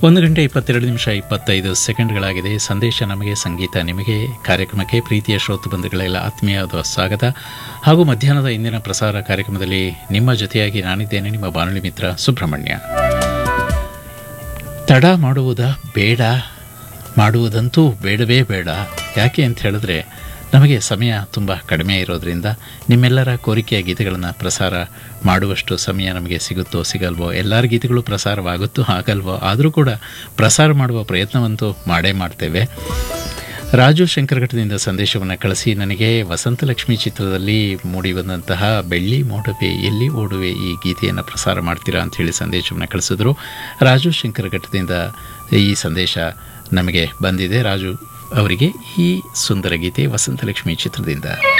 ಒಂದು ಗಂಟೆ ಇಪ್ಪತ್ತೆರಡು ನಿಮಿಷ ಇಪ್ಪತ್ತೈದು ಸೆಕೆಂಡ್ಗಳಾಗಿದೆ ಸಂದೇಶ ನಮಗೆ ಸಂಗೀತ ನಿಮಗೆ ಕಾರ್ಯಕ್ರಮಕ್ಕೆ ಪ್ರೀತಿಯ ಶ್ರೋತೃ ಬಂಧುಗಳೆಲ್ಲ ಆತ್ಮೀಯವಾದ ಸ್ವಾಗತ ಹಾಗೂ ಮಧ್ಯಾಹ್ನದ ಇಂದಿನ ಪ್ರಸಾರ ಕಾರ್ಯಕ್ರಮದಲ್ಲಿ ನಿಮ್ಮ ಜೊತೆಯಾಗಿ ನಾನಿದ್ದೇನೆ ನಿಮ್ಮ ಬಾನುಲಿ ಮಿತ್ರ ಸುಬ್ರಹ್ಮಣ್ಯ ತಡ ಮಾಡುವುದ ಬೇಡ ಮಾಡುವುದಂತೂ ಬೇಡವೇ ಬೇಡ ಯಾಕೆ ಅಂತ ಹೇಳಿದ್ರೆ ನಮಗೆ ಸಮಯ ತುಂಬ ಕಡಿಮೆ ಇರೋದ್ರಿಂದ ನಿಮ್ಮೆಲ್ಲರ ಕೋರಿಕೆಯ ಗೀತೆಗಳನ್ನು ಪ್ರಸಾರ ಮಾಡುವಷ್ಟು ಸಮಯ ನಮಗೆ ಸಿಗುತ್ತೋ ಸಿಗಲ್ವೋ ಎಲ್ಲರ ಗೀತೆಗಳು ಪ್ರಸಾರವಾಗುತ್ತೋ ಆಗಲ್ವೋ ಆದರೂ ಕೂಡ ಪ್ರಸಾರ ಮಾಡುವ ಪ್ರಯತ್ನವಂತೂ ಮಾಡೇ ಮಾಡ್ತೇವೆ ರಾಜು ಶಂಕರಘಟ್ಟದಿಂದ ಸಂದೇಶವನ್ನು ಕಳಿಸಿ ನನಗೆ ವಸಂತಲಕ್ಷ್ಮಿ ಚಿತ್ರದಲ್ಲಿ ಮೂಡಿ ಬಂದಂತಹ ಬೆಳ್ಳಿ ಮೋಡವೆ ಎಲ್ಲಿ ಓಡುವೆ ಈ ಗೀತೆಯನ್ನು ಪ್ರಸಾರ ಮಾಡ್ತೀರಾ ಅಂತ ಹೇಳಿ ಸಂದೇಶವನ್ನು ಕಳಿಸಿದ್ರು ರಾಜು ಶಂಕರಘಟ್ಟದಿಂದ ಈ ಸಂದೇಶ ನಮಗೆ ಬಂದಿದೆ ರಾಜು ಅವರಿಗೆ ಈ ಸುಂದರ ಗೀತೆ ವಸಂತಲಕ್ಷ್ಮಿ ಚಿತ್ರದಿಂದ